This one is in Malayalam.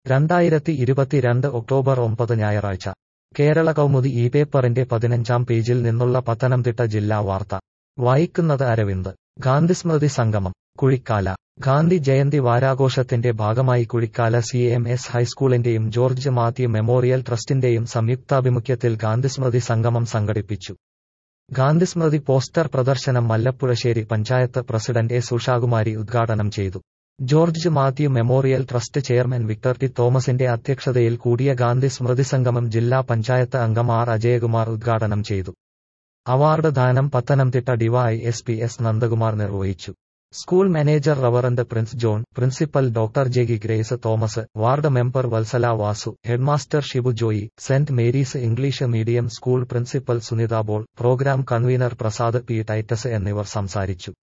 രണ്ടായിരത്തി ഇരുപത്തിരണ്ട് ഒക്ടോബർ ഒമ്പത് ഞായറാഴ്ച കേരള കൗമുദി ഈ പേപ്പറിന്റെ പതിനഞ്ചാം പേജിൽ നിന്നുള്ള പത്തനംതിട്ട ജില്ലാ വാർത്ത വായിക്കുന്നത് അരവിന്ദ് ഗാന്ധിസ്മൃതി സംഗമം കുഴിക്കാല ഗാന്ധി ജയന്തി വാരാഘോഷത്തിന്റെ ഭാഗമായി കുഴിക്കാല സി എം എസ് ഹൈസ്കൂളിന്റെയും ജോർജ് മാത്യു മെമ്മോറിയൽ ട്രസ്റ്റിന്റെയും സംയുക്താഭിമുഖ്യത്തിൽ ഗാന്ധിസ്മൃതി സംഗമം സംഘടിപ്പിച്ചു ഗാന്ധിസ്മൃതി പോസ്റ്റർ പ്രദർശനം മല്ലപ്പുഴശ്ശേരി പഞ്ചായത്ത് പ്രസിഡന്റ് എ സുഷാകുമാരി ഉദ്ഘാടനം ചെയ്തു George Mathew memorial trust chairman Victor T തോമസിന്റെ അധ്യക്ഷതയിൽ കൂടിയ ഗാന്ധി സ്മൃതി സംഗമം ജില്ലാ പഞ്ചായത്ത് അംഗം ആർ അജയകുമാർ ഉദ്ഘാടനം ചെയ്തു അവാർഡ് ദാനം Pathanamthitta D Y S P S Nandakumar നിർവഹിച്ചു school manager reverend Prince John principal doctor Jegi Grace Thomas ward member Vatsala Vasu headmaster Shibu Joy Saint Mary's English medium school principal Sunitha ബോൾ program convener Prasad P Titus എന്നിവർ സംസാരിച്ചു